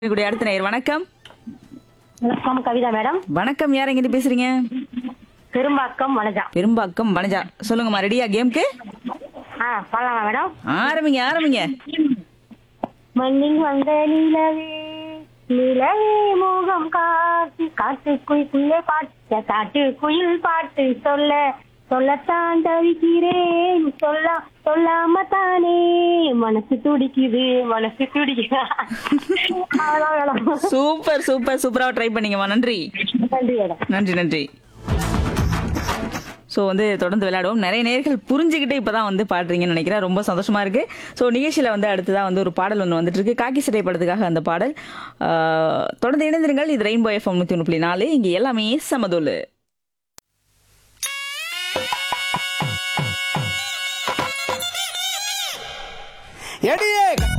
கூடிய அடுத்த நேயர் வணக்கம் வணக்கம் கவிதா மேடம் வணக்கம் யார் எங்கிட்டு பேசுறீங்க பெரும்பாக்கம் வனஜா பெரும்பாக்கம் வனஜா சொல்லுங்கம்மா ரெடியா கேம்க்கு ஆ சொல்லலாமா மேடம் ஆரம்பிங்க ஆரம்பிங்க மண்ணில் வந்த நிலவே நிலவே மோகம் காட்டு காட்டு குயிலே பாட்டு காட்டு குயில் பாட்டு சொல்ல சொல்லத்தான் தவிக்கிறேன் சொல்ல சொல்லாம தானே மனசு துடிக்குது மனசு துடிக்குது அவ்வளவுதான் மேடம் சூப்பர் சூப்பர் சூப்பரா ட்ரை பண்ணீங்கம்மா நன்றி நன்றி மேடம் நன்றி நன்றி ஸோ வந்து தொடர்ந்து விளையாடுவோம் நிறைய நேர்கள் புரிஞ்சுக்கிட்டு இப்பதான் வந்து பாடுறீங்கன்னு நினைக்கிறேன் ரொம்ப சந்தோஷமா இருக்கு ஸோ நிகழ்ச்சியில வந்து அடுத்ததான் வந்து ஒரு பாடல் ஒன்று வந்துட்டு இருக்கு காக்கி சட்டை படத்துக்காக அந்த பாடல் ஆஹ், தொடர்ந்து இணைந்திருங்கள் இது ரெயின்போ எஃப்எம் நூற்றி ஒன்று புள்ளி நாலு இங்கே எல்லாமே சமதோலு எடியே